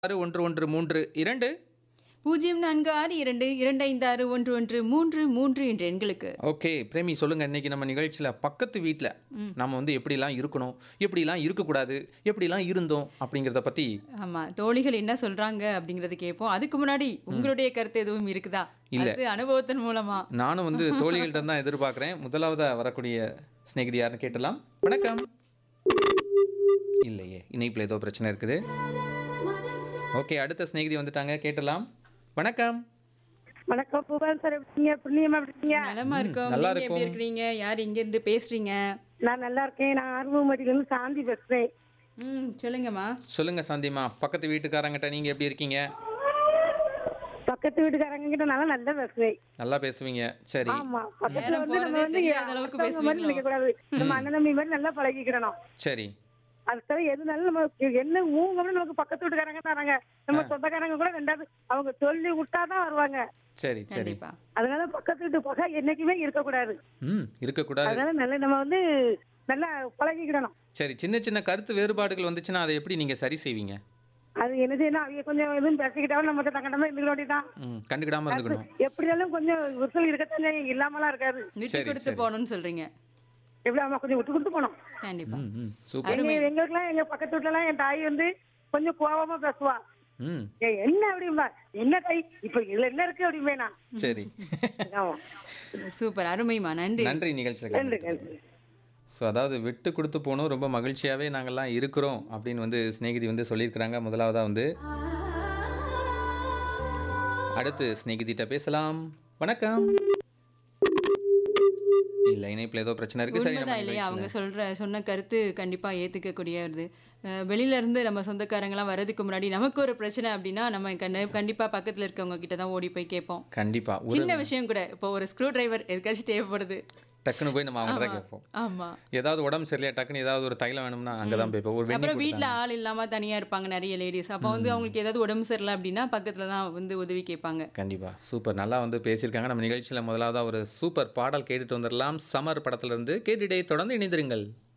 ஆறு ஒன்று ஒன்று மூன்று இரண்டு பூஜ்ஜியம் நான்கு ஆறு இரண்டு இரண்டு ஐந்து ஆறு ஒன்று ஒன்று மூன்று மூன்று என்ற எண்களுக்கு ஓகே பிரேமி சொல்லுங்க இன்னைக்கு நம்ம நிகழ்ச்சியில் பக்கத்து வீட்டில் நம்ம வந்து எப்படிலாம் இருக்கணும் எப்படிலாம் இருக்கக்கூடாது எப்படிலாம் இருந்தோம் அப்படிங்கிறத பற்றி ஆமா தோழிகள் என்ன சொல்றாங்க அப்படிங்கறது கேட்போம் அதுக்கு முன்னாடி உங்களுடைய கருத்து எதுவும் இருக்குதா இல்ல. அது அனுபவத்தின் மூலமா நானும் வந்து தோழிகள்கிட்ட தான் எதிர்பார்க்குறேன் முதலாவதாக வரக்கூடிய சிநேகிதி யாருன்னு கேட்டலாம் வணக்கம் இல்லையே இணைப்பில் ஏதோ பிரச்சனை இருக்குது ஓகே அடுத்த சிநேகிதி வந்துட்டாங்க கேட்டலாம் வணக்கம் வணக்கம் புகழ் சார் எப்படிங்க புண்ணியமா இருக்கீங்க நலமா இருக்கோம் நல்லா நீங்க எப்படி இருக்கிறீங்க யார் இங்க இருந்து பேசுறீங்க நான் நல்லா இருக்கேன் நான் அருவமடியில இருந்து சாந்தி பேசுறேன் ம் சொல்லுங்கம்மா சொல்லுங்க சாந்திமா பக்கத்து வீட்டுக்காரங்கிட்ட நீங்க எப்படி இருக்கீங்க பக்கத்து வீட்டுக்காரங்க கிட்ட நல்லா நல்லா பேசுவேன் நல்லா பேசுவீங்க சரி ஆமா பக்கத்துல நேரம் வந்து நம்ம போறதே வந்து தெரியாத அளவுக்கு அடுத்தவங்க மாதிரி பேசுவீங்களோ? நினைக்க கூடாது நம்ம அண்ணன் தம்பி மாதிரி நல்லா பழகிக்கிடணும் சரி அது தவிர எதுனாலும் நம்ம என்ன ஊங்கம்னு நமக்கு பக்கத்து வீட்டுக்காரங்க தராங்க நம்ம சொந்தக்காரங்க கூட ரெண்டாவது அவங்க சொல்லி விட்டாதான் வருவாங்க சரி சரி கண்டிப்பா அதனால பக்கத்து வீட்டு பகை என்னைக்குமே இருக்கக்கூடாது ம் இருக்கக்கூடாது அதனால நல்ல நம்ம வந்து நல்லா பழகிக்கிடணும் சரி சின்ன சின்ன கருத்து வேறுபாடுகள் வந்துச்சுன்னா அதை எப்படி நீங்க சரி செய்வீங்க அது என்ன செய்யணும் அவங்க கொஞ்சம் எதுவும் பேசிக்கிட்டாலும் நம்ம தங்கடமா இருந்துக்க வேண்டியதான் ம் கண்டுக்கிடாம இருந்துக்கணும் எப்படினாலும் கொஞ்சம் விரிசல் இருக்கத்தான் செய்யும், இல்லாமலாம் இருக்காது விட்டு சரி, கொடுத்து சரி. போகணும்னு சொல்றீங்க எப்படி ஆமா கொஞ்சம் விட்டு கொடுத்து போனோம் கண்டிப்பா ம் ம் சூப்பர் எங்க எங்களுக்குலாம் எங்க பக்கத்து வீட்டுல எல்லாம் என் தாய் வந்து கொஞ்சம் கோவமா பேசுவா ம் ஏய், என்ன அப்படிம்பா என்ன தாய் இப்ப இதுல என்ன இருக்கு அப்படிம்பே நான் சரி ஆமா சூப்பர் அருமைமா நன்றி நன்றி நிகழ்ச்சியில் நன்றி நன்றி ஸோ அதாவது விட்டு கொடுத்து போகணும் ரொம்ப மகிழ்ச்சியாகவே நாங்கள்லாம் இருக்கிறோம் அப்படின்னு வந்து சிநேகிதி வந்து சொல்லியிருக்கிறாங்க முதலாவதாக வந்து அடுத்து சிநேகிதிட்ட பேசலாம் வணக்கம் இல்லை இணைப்பில் ஏதோ பிரச்சனை இருக்கு சரி நம்ம உண்மைதான் இல்லையா அவங்க சொல்ற சொன்ன கருத்து கண்டிப்பா ஏத்துக்கக்கூடியது அஹ் வெளியில இருந்து நம்ம சொந்தக்காரங்களாம் வர்றதுக்கு முன்னாடி நமக்கு ஒரு பிரச்சனை அப்படின்னா நம்ம கண்டி- கண்டிப்பா பக்கத்துல இருக்கவங்க கிட்ட தான் ஓடி போய் கேட்போம் கண்டிப்பா ஒரு சின்ன விஷயம் கூட இப்போ ஒரு ஸ்க்ரூ டிரைவர் எதுக்காச்சும் தேவைப்படுது டக்குன்னு போய் நம்ம அவங்க தான் கேட்போம் ஆமா ஏதாவது உடம்பு சரியில்லையா டக்குன்னு ஏதாவது ஒரு தைலம் வேணும்னா அங்கே தான் போய் ஒரு வெண்ணி அப்புறம் வீட்ல ஆள் இல்லாம தனியா இருப்பாங்க நிறைய லேடிஸ் அப்போ வந்து அவங்களுக்கு ஏதாவது உடம்பு சரியில்லை அப்படின்னா பக்கத்துல தான் வந்து உதவி கேட்பாங்க கண்டிப்பா சூப்பர் நல்லா வந்து பேசியிருக்காங்க நம்ம நிகழ்ச்சியில் முதலாவதா ஒரு சூப்பர் பாடல் கேட்டுட்டு வந்துடலாம் சமர் படத்துல இருந்து கேட்டுட்டே தொடர்ந்து இணைந்திருங்கள்